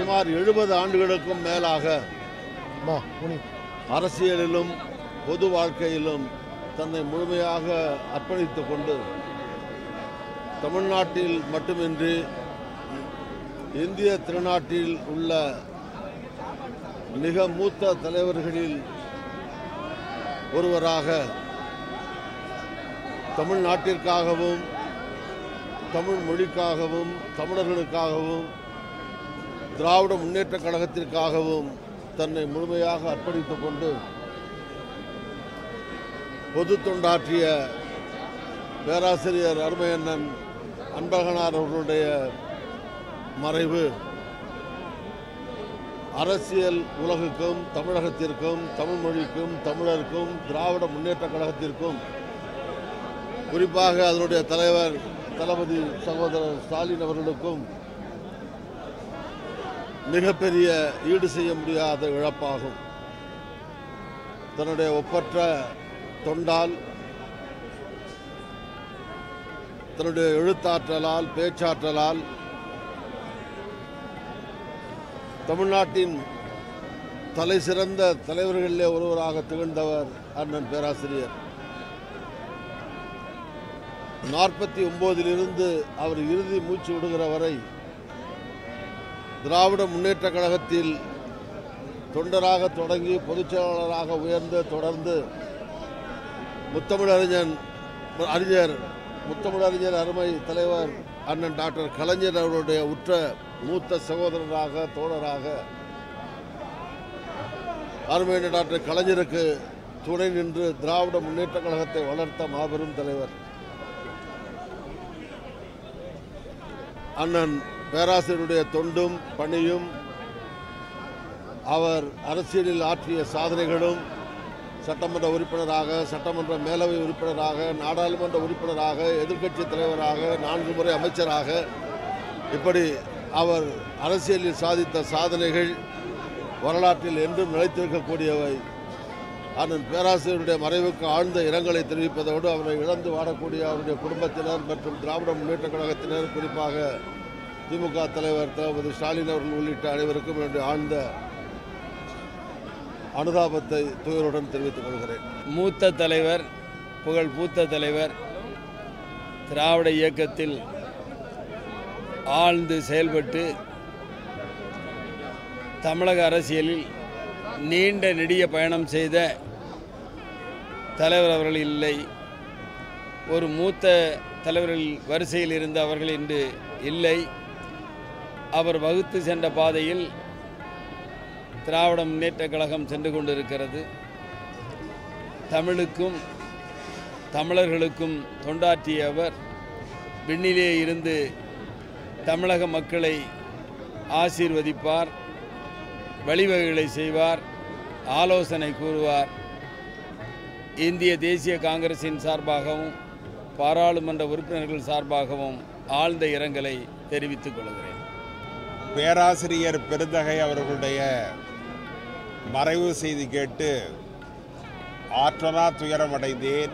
சுமார் எழுபது ஆண்டுகளுக்கும் மேலாக வா முனி அரசியலிலும் பொது வாழ்க்கையிலும் தன்னை முழுமையாக அர்ப்பணித்துக் கொண்டு தமிழ்நாட்டில் மட்டுமின்றி இந்திய திருநாட்டில் உள்ள மிக மூத்த தலைவர்களில் ஒருவராக தமிழ்நாட்டிற்காகவும் தமிழ் மொழிக்காகவும் தமிழர்களுக்காகவும் திராவிட முன்னேற்றக் கழகத்திற்காகவும் தன்னை முழுமையாக அர்ப்பணித்துக் கொண்டு பொது தொண்டாற்றிய பேராசிரியர் அருமையண்ணன் அன்பகனார் அவர்களுடைய மறைவு அரசியல் உலகுக்கும் தமிழகத்திற்கும் தமிழ் மொழிக்கும் தமிழருக்கும் திராவிட முன்னேற்றக் கழகத்திற்கும் குறிப்பாக அதனுடைய தலைவர் தளபதி சகோதரர் ஸ்டாலின் அவர்களுக்கும் மிகப்பெரிய ஈடு செய்ய முடியாத இழப்பாகும் தன்னுடைய ஒப்பற்ற தொண்டால் தன்னுடைய எழுத்தாற்றலால் பேச்சாற்றலால் தமிழ்நாட்டின் தலை சிறந்த தலைவர்களிலே ஒருவராக திகழ்ந்தவர் அண்ணன் பேராசிரியர் நாற்பத்தி ஒன்பதிலிருந்து அவர் இறுதி மூச்சு விடுகிற வரை திராவிட முன்னேற்றக் கழகத்தில் தொண்டராக தொடங்கி பொதுச் செயலாளராக உயர்ந்து தொடர்ந்து முத்தமிழறிஞன் அறிஞர் முத்தமிழறிஞர் அருமை தலைவர் அண்ணன் டாக்டர் கலைஞர் அவருடைய உற்ற மூத்த சகோதரராக தோழராக அருமையான டாக்டர் கலைஞருக்கு துணை நின்று திராவிட முன்னேற்றக் கழகத்தை வளர்த்த மாபெரும் தலைவர் அண்ணன் பேராசிரியருடைய தொண்டும் பணியும் அவர் அரசியலில் ஆற்றிய சாதனைகளும் சட்டமன்ற உறுப்பினராக சட்டமன்ற மேலவை உறுப்பினராக நாடாளுமன்ற உறுப்பினராக எதிர்க்கட்சி தலைவராக நான்கு முறை அமைச்சராக இப்படி அவர் அரசியலில் சாதித்த சாதனைகள் வரலாற்றில் என்றும் நிலைத்திருக்கக்கூடியவை அண்ணன் பேராசிரியருடைய மறைவுக்கு ஆழ்ந்த இரங்கலை தெரிவிப்பதோடு அவரை இழந்து வாடக்கூடிய அவருடைய குடும்பத்தினர் மற்றும் திராவிட முன்னேற்றக் கழகத்தினர் குறிப்பாக திமுக தலைவர் தளபதி ஸ்டாலின் அவர்கள் உள்ளிட்ட அனைவருக்கும் என்னுடைய ஆழ்ந்த அனுதாபத்தை துயருடன் தெரிவித்துக் கொள்கிறேன் மூத்த தலைவர் புகழ் பூத்த தலைவர் திராவிட இயக்கத்தில் ஆழ்ந்து செயல்பட்டு தமிழக அரசியலில் நீண்ட நெடிய பயணம் செய்த தலைவர் அவர்கள் இல்லை ஒரு மூத்த தலைவர்கள் வரிசையில் இருந்த அவர்கள் இன்று இல்லை அவர் வகுத்து சென்ற பாதையில் திராவிட முன்னேற்றக் கழகம் சென்று கொண்டிருக்கிறது தமிழுக்கும் தமிழர்களுக்கும் தொண்டாற்றிய அவர் விண்ணிலே இருந்து தமிழக மக்களை ஆசீர்வதிப்பார் வழிவகைகளை செய்வார் ஆலோசனை கூறுவார் இந்திய தேசிய காங்கிரசின் சார்பாகவும் பாராளுமன்ற உறுப்பினர்கள் சார்பாகவும் ஆழ்ந்த இரங்கலை தெரிவித்துக் கொள்கிறேன் பேராசிரியர் பெருந்தகை அவர்களுடைய மறைவு செய்தி கேட்டு ஆற்றலா துயரமடைந்தேன்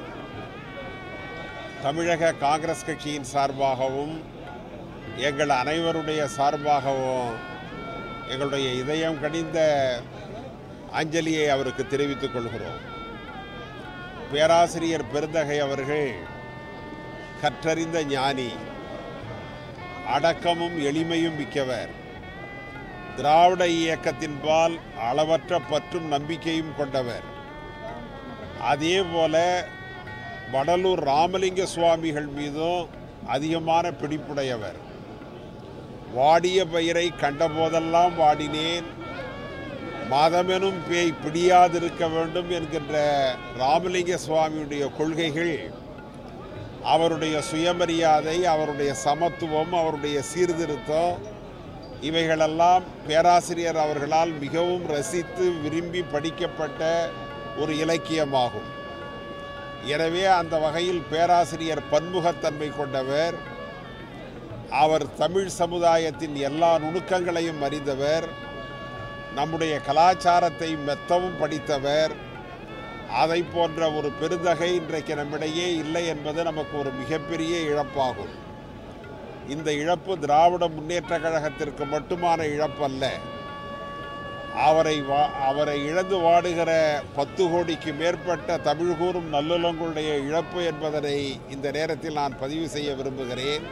தமிழக காங்கிரஸ் கட்சியின் சார்பாகவும் எங்கள் அனைவருடைய சார்பாகவும் எங்களுடைய இதயம் கனிந்த அஞ்சலியை அவருக்கு தெரிவித்துக் கொள்கிறோம் பேராசிரியர் பெருந்தகை அவர்கள் கற்றறிந்த ஞானி அடக்கமும் எளிமையும் மிக்கவர் திராவிட இயக்கத்தின்பால் அளவற்ற பற்றும் நம்பிக்கையும் கொண்டவர் அதே போல வடலூர் ராமலிங்க சுவாமிகள் மீதும் அதிகமான பிடிப்புடையவர் வாடிய பயிரை கண்டபோதெல்லாம் வாடினேன் மதமெனும் பேய் பிடியாதிருக்க வேண்டும் என்கின்ற ராமலிங்க சுவாமியுடைய கொள்கைகள் அவருடைய சுயமரியாதை அவருடைய சமத்துவம் அவருடைய சீர்திருத்தம் இவைகளெல்லாம் பேராசிரியர் அவர்களால் மிகவும் ரசித்து விரும்பி படிக்கப்பட்ட ஒரு இலக்கியமாகும் எனவே அந்த வகையில் பேராசிரியர் பன்முகத்தன்மை கொண்டவர் அவர் தமிழ் சமுதாயத்தின் எல்லா நுணுக்கங்களையும் அறிந்தவர் நம்முடைய கலாச்சாரத்தை மெத்தவும் படித்தவர் அதை போன்ற ஒரு பெருந்தகை இன்றைக்கு நம்மிடையே இல்லை என்பது நமக்கு ஒரு மிகப்பெரிய இழப்பாகும் இந்த இழப்பு திராவிட முன்னேற்ற கழகத்திற்கு மட்டுமான இழப்பல்ல அவரை வா- அவரை இழந்து வாடுகிற பத்து கோடிக்கு மேற்பட்ட தமிழ் கூறும் நல்லுலங்களுடைய இழப்பு என்பதனை இந்த நேரத்தில் நான் பதிவு செய்ய விரும்புகிறேன்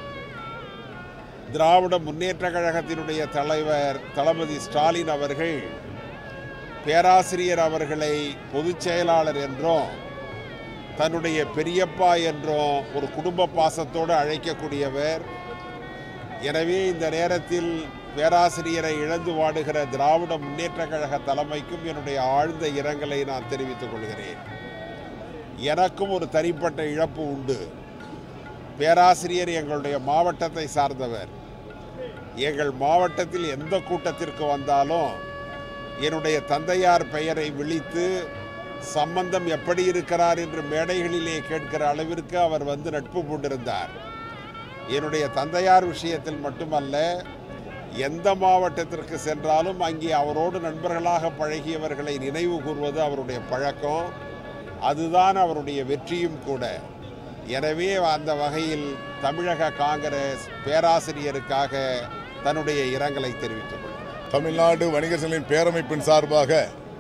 திராவிட முன்னேற்ற கழகத்தினுடைய தலைவர் தளபதி ஸ்டாலின் அவர்கள் பேராசிரியர் அவர்களை பொதுச் செயலாளர் என்றும் தன்னுடைய பெரியப்பா என்றும் ஒரு குடும்ப பாசத்தோடு அழைக்கக்கூடியவர் எனவே இந்த நேரத்தில் பேராசிரியரை இழந்து வாடுகிற திராவிட முன்னேற்ற கழக தலைமைக்கும் என்னுடைய ஆழ்ந்த இரங்கலை நான் தெரிவித்துக் கொள்கிறேன் எனக்கும் ஒரு தனிப்பட்ட இழப்பு உண்டு பேராசிரியர் எங்களுடைய மாவட்டத்தை சார்ந்தவர் எங்கள் மாவட்டத்தில் எந்த கூட்டத்திற்கு வந்தாலும் என்னுடைய தந்தையார் பெயரை விழித்து சம்பந்தம் எப்படி இருக்கிறார் என்று மேடைகளிலே கேட்கிற அளவிற்கு அவர் வந்து நட்பு கொண்டிருந்தார் என்னுடைய தந்தையார் விஷயத்தில் மட்டுமல்ல எந்த மாவட்டத்திற்கு சென்றாலும் அங்கே அவரோடு நண்பர்களாக பழகியவர்களை நினைவு கூர்வது அவருடைய பழக்கம் அதுதான் அவருடைய வெற்றியும் கூட எனவே அந்த வகையில் தமிழக காங்கிரஸ் பேராசிரியருக்காக தன்னுடைய இரங்கலை தெரிவித்துக் கொள்கிறேன் தமிழ்நாடு வணிகர்களின் பேரமைப்பின் சார்பாக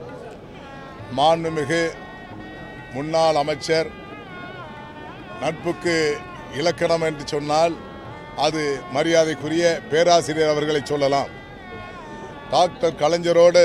மாண்புமிகு முன்னாள் அமைச்சர் நட்புக்கு இலக்கணம் என்று சொன்னால் அது மரியாதைக்குரிய பேராசிரியர் அவர்களை சொல்லலாம் டாக்டர் கலைஞரோடு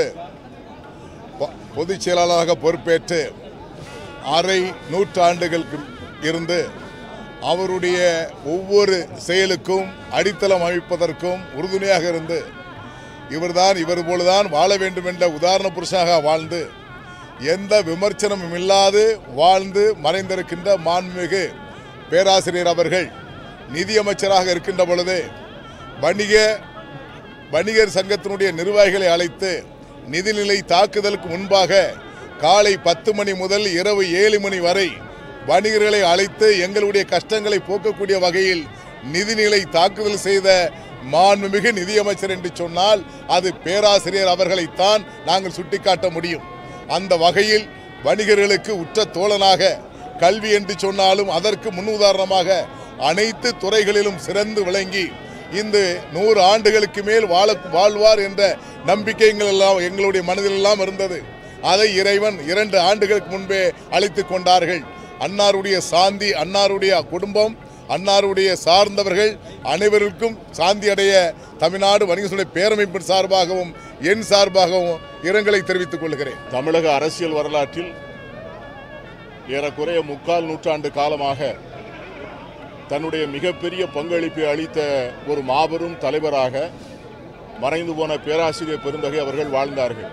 பொ- பொதுச் செயலாளராக பொறுப்பேற்று அரை நூற்றாண்டுகளுக்கு இருந்து அவருடைய ஒவ்வொரு செயலுக்கும் அடித்தளம் அமைப்பதற்கும் உறுதுணையாக இருந்து இவர்தான் இவர் போலதான் வாழ வேண்டும் என்ற உதாரண புருஷனாக வாழ்ந்து எந்த விமர்சனமும் இல்லாது வாழ்ந்து மறைந்திருக்கின்ற மாண்புமிகு பேராசிரியர் அவர்கள் நிதியமைச்சராக இருக்கின்ற பொழுது வணிக வணிகர் சங்கத்தினுடைய நிர்வாகிகளை அழைத்து நிதிநிலை தாக்குதலுக்கு முன்பாக காலை பத்து மணி முதல் இரவு ஏழு மணி வரை வணிகர்களை அழைத்து எங்களுடைய கஷ்டங்களை போக்கக்கூடிய வகையில் நிதிநிலை தாக்குதல் செய்த மாண்புமிகு நிதியமைச்சர் என்று சொன்னால் அது பேராசிரியர் அவர்களைத்தான் நாங்கள் சுட்டிக்காட்ட முடியும் அந்த வகையில் வணிகர்களுக்கு உற்ற தோழனாக கல்வி என்று சொன்னாலும் அதற்கு முன்னுதாரணமாக அனைத்து துறைகளிலும் சிறந்து விளங்கி இந்த நூறு ஆண்டுகளுக்கு மேல் வாழ வாழ்வார் என்ற நம்பிக்கை எங்கள் எல்லாம் எங்களுடைய மனதில் எல்லாம் இருந்தது அதை இறைவன் இரண்டு ஆண்டுகளுக்கு முன்பே அழைத்து கொண்டார்கள் அன்னாருடைய சாந்தி அன்னாருடைய குடும்பம் அன்னாருடைய சார்ந்தவர்கள் அனைவருக்கும் சாந்தி அடைய தமிழ்நாடு வணிகர்களுடைய பேரமைப்பின் சார்பாகவும் என் சார்பாகவும் இரங்கலை தெரிவித்துக் கொள்கிறேன் தமிழக அரசியல் வரலாற்றில் ஏறக்குறைய முக்கால் நூற்றாண்டு காலமாக தன்னுடைய மிகப்பெரிய பங்களிப்பை அளித்த ஒரு மாபெரும் தலைவராக மறைந்து போன பேராசிரியர் பெருந்தகை அவர்கள் வாழ்ந்தார்கள்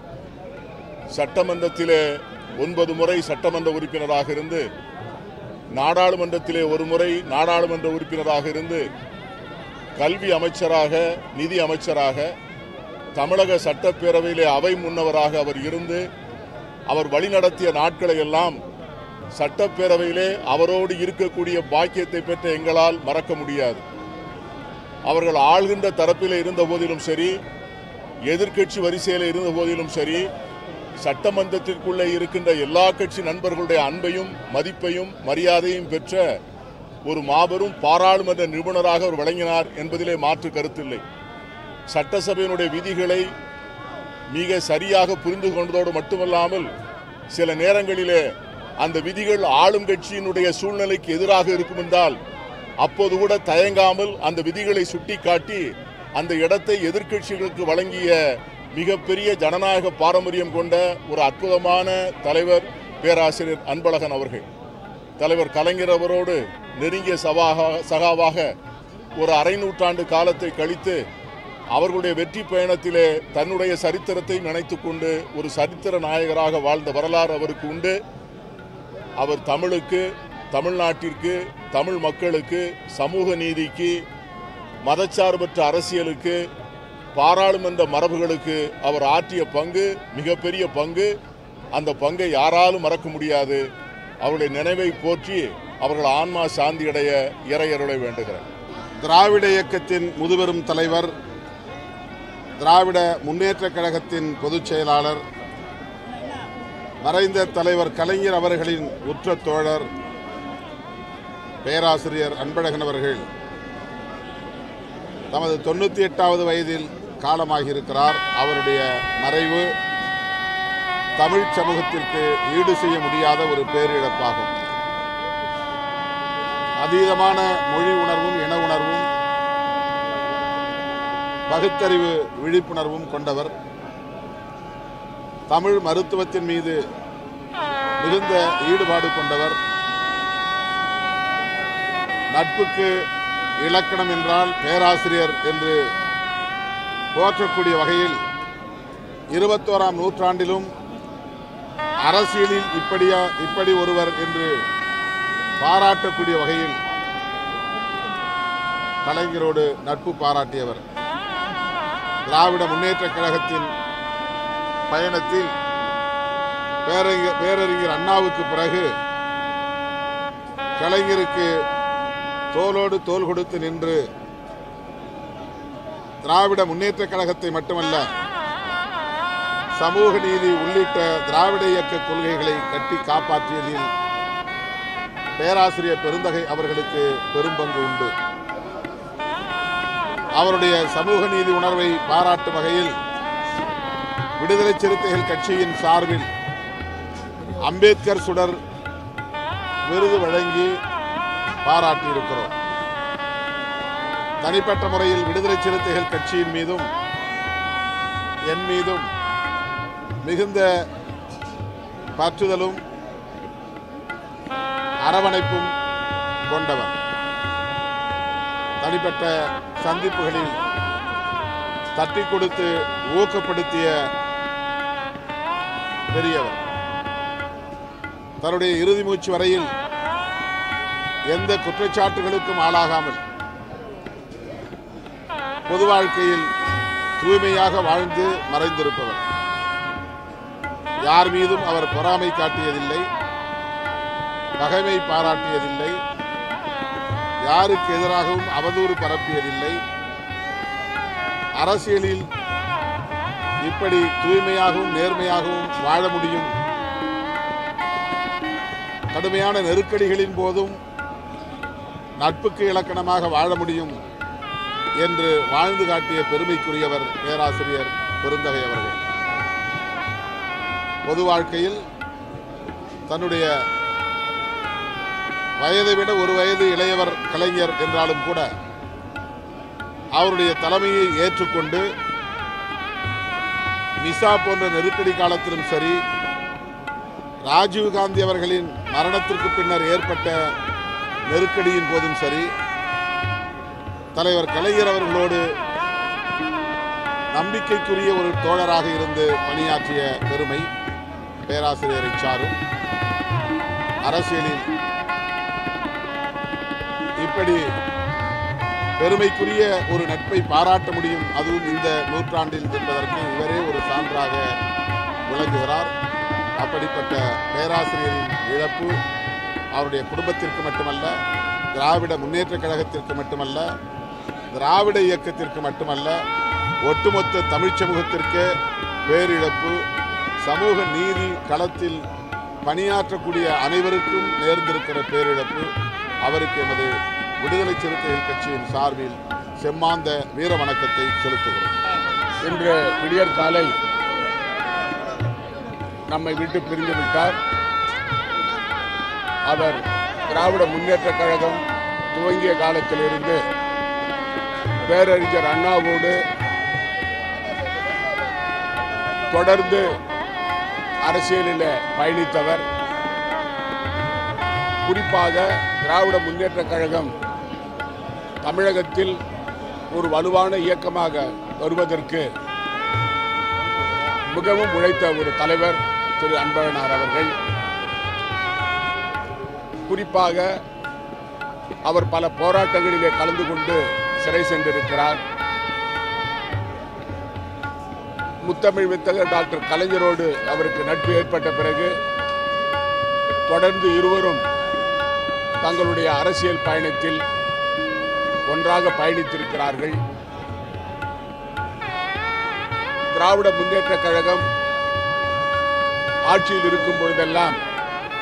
சட்டமன்றத்திலே ஒன்பது முறை சட்டமன்ற உறுப்பினராக இருந்து நாடாளுமன்றத்திலே ஒரு முறை நாடாளுமன்ற உறுப்பினராக இருந்து கல்வி அமைச்சராக நிதி அமைச்சராக தமிழக சட்டப்பேரவையிலே அவை முன்னவராக அவர் இருந்து அவர் வழிநடத்திய நாட்களை எல்லாம் சட்டப்பேரவையிலே அவரோடு இருக்கக்கூடிய பாக்கியத்தை பெற்ற எங்களால் மறக்க முடியாது அவர்கள் ஆள்கின்ற தரப்பில் இருந்த போதிலும் சரி எதிர்க்கட்சி வரிசையில் இருந்த போதிலும் சரி சட்டமன்றத்திற்குள்ளே இருக்கின்ற எல்லா கட்சி நண்பர்களுடைய அன்பையும் மதிப்பையும் மரியாதையும் பெற்ற ஒரு மாபெரும் பாராளுமன்ற நிபுணராக அவர் வழங்கினார் என்பதிலே மாற்று கருத்தில்லை சட்டசபையினுடைய விதிகளை மிக சரியாக புரிந்து கொண்டதோடு மட்டுமல்லாமல் சில நேரங்களிலே அந்த விதிகள் ஆளும் கட்சியினுடைய சூழ்நிலைக்கு எதிராக இருக்கும் என்றால் அப்போது கூட தயங்காமல் அந்த விதிகளை சுட்டிக்காட்டி அந்த இடத்தை எதிர்க்கட்சிகளுக்கு வழங்கிய மிகப்பெரிய ஜனநாயக பாரம்பரியம் கொண்ட ஒரு அற்புதமான தலைவர் பேராசிரியர் அன்பழகன் அவர்கள் தலைவர் கலைஞர் அவரோடு நெருங்கிய சவாக சகாவாக ஒரு அரை நூற்றாண்டு காலத்தை கழித்து அவர்களுடைய வெற்றி பயணத்திலே தன்னுடைய சரித்திரத்தை நினைத்துக் கொண்டு ஒரு சரித்திர நாயகராக வாழ்ந்த வரலாறு அவருக்கு உண்டு அவர் தமிழுக்கு தமிழ்நாட்டிற்கு தமிழ் மக்களுக்கு சமூக நீதிக்கு மதச்சார்பற்ற அரசியலுக்கு பாராளுமன்ற மரபுகளுக்கு அவர் ஆற்றிய பங்கு மிகப்பெரிய பங்கு அந்த பங்கை யாராலும் மறக்க முடியாது அவருடைய நினைவை போற்றி அவர்கள் ஆன்மா சாந்தியடைய இறையருளை வேண்டுகிறேன் திராவிட இயக்கத்தின் முதுபெரும் தலைவர் திராவிட முன்னேற்றக் கழகத்தின் பொதுச் செயலாளர் மறைந்த தலைவர் கலைஞர் அவர்களின் உற்ற தோழர் பேராசிரியர் அன்பழகன் அவர்கள் தமது தொண்ணூற்றி எட்டாவது வயதில் காலமாகியிருக்கிறார் அவருடைய மறைவு தமிழ் சமூகத்திற்கு ஈடு செய்ய முடியாத ஒரு பேரிழப்பாகும் அதீதமான மொழி உணர்வும் இன உணர்வும் பகுத்தறிவு விழிப்புணர்வும் கொண்டவர் தமிழ் மருத்துவத்தின் மீது மிகுந்த ஈடுபாடு கொண்டவர் நட்புக்கு இலக்கணம் என்றால் பேராசிரியர் என்று போற்றக்கூடிய வகையில் இருபத்தோராம் நூற்றாண்டிலும் அரசியலில் இப்படியா இப்படி ஒருவர் என்று பாராட்டக்கூடிய வகையில் கலைஞரோடு நட்பு பாராட்டியவர் திராவிட முன்னேற்றக் கழகத்தின் பயணத்தில் பேரறிஞர் பேரறிஞர் அண்ணாவுக்கு பிறகு கலைஞருக்கு தோளோடு தோள் கொடுத்து நின்று திராவிட முன்னேற்றக் கழகத்தை மட்டுமல்ல சமூக நீதி உள்ளிட்ட திராவிட இயக்க கொள்கைகளை கட்டி காப்பாற்றியதில் பேராசிரியர் பெருந்தகை அவர்களுக்கு பெரும்பங்கு உண்டு அவருடைய சமூக நீதி உணர்வை பாராட்டும் வகையில் விடுதலை சிறுத்தைகள் கட்சியின் சார்பில் அம்பேத்கர் சுடர் விருது வழங்கி பாராட்டியிருக்கிறோம் தனிப்பட்ட முறையில் விடுதலை சிறுத்தைகள் கட்சியின் மீதும் என் மீதும் மிகுந்த பற்றுதலும் அரவணைப்பும் கொண்டவர் தனிப்பட்ட சந்திப்புகளில் தட்டி கொடுத்து ஊக்கப்படுத்திய பெரியவர் தன்னுடைய இறுதி மூச்சு வரையில் எந்த குற்றச்சாட்டுகளுக்கும் ஆளாகாமல் பொது வாழ்க்கையில் தூய்மையாக வாழ்ந்து மறைந்திருப்பவர் யார் மீதும் அவர் பொறாமை காட்டியதில்லை பகைமை பாராட்டியதில்லை யாருக்கு எதிராகவும் அவதூறு பரப்பியதில்லை அரசியலில் இப்படி தூய்மையாகவும் நேர்மையாகவும் வாழ முடியும் கடுமையான நெருக்கடிகளின் போதும் நட்புக்கு இலக்கணமாக வாழ முடியும் என்று வாழ்ந்து காட்டிய பெருமைக்குரியவர் பேராசிரியர் பெருந்தகை அவர்கள் பொது வாழ்க்கையில் தன்னுடைய வயதை விட ஒரு வயது இளையவர் கலைஞர் என்றாலும் கூட அவருடைய தலைமையை ஏற்றுக்கொண்டு மிசா போன்ற நெருக்கடி காலத்திலும் சரி ராஜீவ்காந்தி அவர்களின் மரணத்திற்கு பின்னர் ஏற்பட்ட நெருக்கடியின் போதும் சரி தலைவர் கலைஞர் அவர்களோடு நம்பிக்கைக்குரிய ஒரு தோழராக இருந்து பணியாற்றிய பெருமை பேராசிரியரை சாரும் அரசியலில் இப்படி பெருமைக்குரிய ஒரு நட்பை பாராட்ட முடியும் அதுவும் இந்த நூற்றாண்டில் என்பதற்கு இவரே ஒரு சான்றாக விளங்குகிறார் அப்படிப்பட்ட பேராசிரியரின் இழப்பு அவருடைய குடும்பத்திற்கு மட்டுமல்ல திராவிட முன்னேற்றக் கழகத்திற்கு மட்டுமல்ல திராவிட இயக்கத்திற்கு மட்டுமல்ல ஒட்டுமொத்த தமிழ்ச் சமூகத்திற்கு பேரிழப்பு சமூக நீதி களத்தில் பணியாற்றக்கூடிய அனைவருக்கும் நேர்ந்திருக்கிற பேரிழப்பு அவருக்கு எமது விடுதலை சிறுத்தைகள் கட்சியின் சார்பில் செம்மாந்த வீர வணக்கத்தை செலுத்துகிறோம் இன்று விடியற் காலை நம்மை விட்டு பிரிந்து விட்டார் அவர் திராவிட முன்னேற்றக் கழகம் துவங்கிய காலத்திலிருந்து பேரறிஞர் அண்ணாவோடு தொடர்ந்து அரசியலில் பயணித்தவர் குறிப்பாக திராவிட முன்னேற்றக் கழகம் தமிழகத்தில் ஒரு வலுவான இயக்கமாக வருவதற்கு மிகவும் உழைத்த ஒரு தலைவர் திரு அன்பழனார் அவர்கள் குறிப்பாக அவர் பல போராட்டங்களிலே கலந்து கொண்டு சிறை சென்றிருக்கிறார் முத்தமிழ் வித்தகர் டாக்டர் கலைஞரோடு அவருக்கு நட்பு ஏற்பட்ட பிறகு தொடர்ந்து இருவரும் தங்களுடைய அரசியல் பயணத்தில் ஒன்றாக பயணித்திருக்கிறார்கள் திராவிட முன்னேற்றக் கழகம் ஆட்சியில் இருக்கும் பொழுதெல்லாம்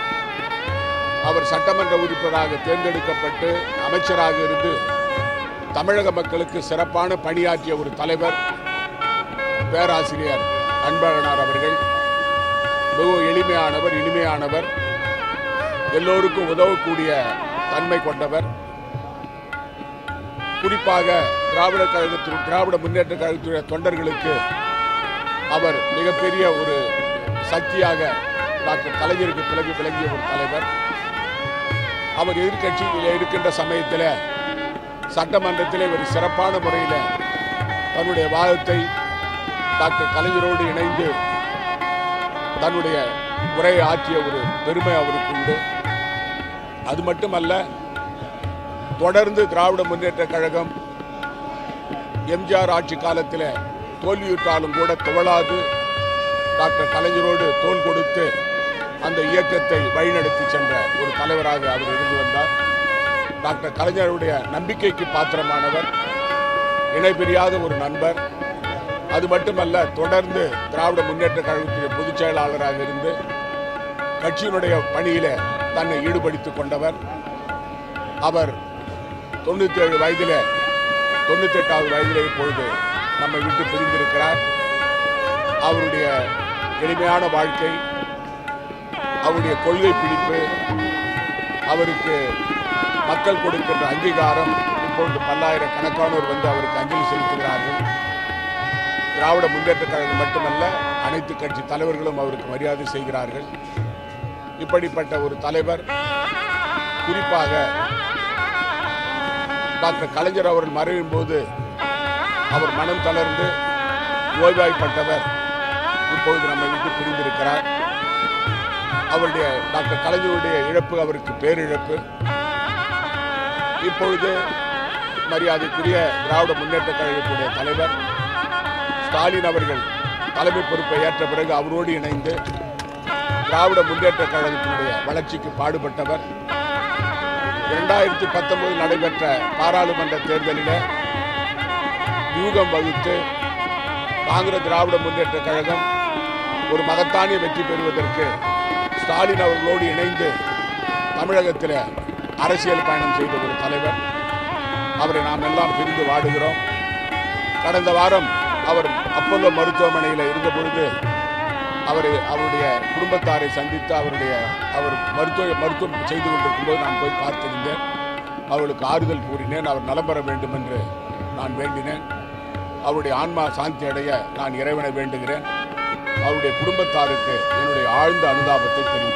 அவர் சட்டமன்ற உறுப்பினராக தேர்ந்தெடுக்கப்பட்டு அமைச்சராக இருந்து தமிழக மக்களுக்கு சிறப்பான பணியாற்றிய ஒரு தலைவர் பேராசிரியர் அன்பழகனார் அவர்கள் மிகவும் எளிமையானவர் இனிமையானவர் எல்லோருக்கும் உதவக்கூடிய தன்மை கொண்டவர் குறிப்பாக திராவிட கழகத்தின் திராவிட முன்னேற்ற கழகத்துடைய தொண்டர்களுக்கு அவர் மிகப்பெரிய ஒரு சக்தியாக டாக்டர் கலைஞருக்கு பிறகு விளங்கிய ஒரு தலைவர் அவர் எதிர்க்கட்சியில் இருக்கின்ற சமயத்தில் சட்டமன்றத்தில் ஒரு சிறப்பான முறையில் தன்னுடைய வாதத்தை டாக்டர் கலைஞரோடு இணைந்து தன்னுடைய உரையை ஆற்றிய ஒரு பெருமை அவருக்கு உண்டு அது மட்டுமல்ல தொடர்ந்து திராவிட முன்னேற்ற கழகம் எம்ஜிஆர் ஆட்சி காலத்தில் தோல்வியுற்றாலும் கூட துவளாது டாக்டர் கலைஞரோடு தோள் கொடுத்து அந்த இயக்கத்தை வழிநடத்தி சென்ற ஒரு தலைவராக அவர் இருந்து வந்தார் டாக்டர் கலைஞருடைய நம்பிக்கைக்கு பாத்திரமானவர் இணைபிரியாத ஒரு நண்பர் அது மட்டுமல்ல தொடர்ந்து திராவிட முன்னேற்ற கழகத்துடைய பொதுச் செயலாளராக இருந்து கட்சியினுடைய பணியில தன்னை ஈடுபடுத்திக் கொண்டவர் அவர் தொண்ணூத்தி ஏழு வயதில் தொண்ணூத்தி எட்டாவது வயதிலே இப்பொழுது நம்மை விட்டு பிரிந்திருக்கிறார் அவருடைய எளிமையான வாழ்க்கை அவருடைய கொள்கை பிடிப்பு அவருக்கு மக்கள் கொடுக்கின்ற அங்கீகாரம் இப்பொழுது பல்லாயிரக்கணக்கானோர் வந்து அவருக்கு அஞ்சலி செலுத்துகிறார்கள் திராவிட முன்னேற்ற கழகம் மட்டுமல்ல அனைத்து கட்சி தலைவர்களும் அவருக்கு மரியாதை செய்கிறார்கள் இப்படிப்பட்ட ஒரு தலைவர் குறிப்பாக டாக்டர் கலைஞர் அவர்கள் மறைவின் போது அவர் மனம் தளர்ந்து ஓய்வாய்ப்பட்டவர் இப்பொழுது நம்மை விட்டு பிரிந்திருக்கிறார் அவருடைய டாக்டர் கலைஞருடைய இழப்பு அவருக்கு பேரிழப்பு இப்பொழுது மரியாதைக்குரிய திராவிட முன்னேற்ற கழகத்துடைய தலைவர் ஸ்டாலின் அவர்கள் தலைமை பொறுப்பை ஏற்ற பிறகு அவரோடு இணைந்து திராவிட முன்னேற்ற கழகத்தினுடைய வளர்ச்சிக்கு பாடுபட்டவர் இரண்டாயிரத்தி பத்தொன்பதில் நடைபெற்ற பாராளுமன்ற தேர்தலில் வியூகம் வகுத்து காங்கிரஸ் திராவிட முன்னேற்ற கழகம் ஒரு மகத்தானிய வெற்றி பெறுவதற்கு ஸ்டாலின் அவர்களோடு இணைந்து தமிழகத்தில் அரசியல் பயணம் செய்த ஒரு தலைவர் அவரை நாம் எல்லாம் பிரிந்து வாடுகிறோம் கடந்த வாரம் அவர் அப்பல்லோ மருத்துவமனையில் இருந்த பொழுது அவர் அவருடைய குடும்பத்தாரை சந்தித்து அவருடைய அவர் மருத்துவ மருத்துவம் செய்து கொண்டிருக்கும் போது நான் போய் பார்த்திருந்தேன் அவர்களுக்கு ஆறுதல் கூறினேன் அவர் நலம் பெற வேண்டும் என்று நான் வேண்டினேன் அவருடைய ஆன்மா சாந்தி அடைய நான் இறைவனை வேண்டுகிறேன் அவருடைய குடும்பத்தாருக்கு என்னுடைய ஆழ்ந்த அனுதாபத்தை தெரிவிக்கிறேன்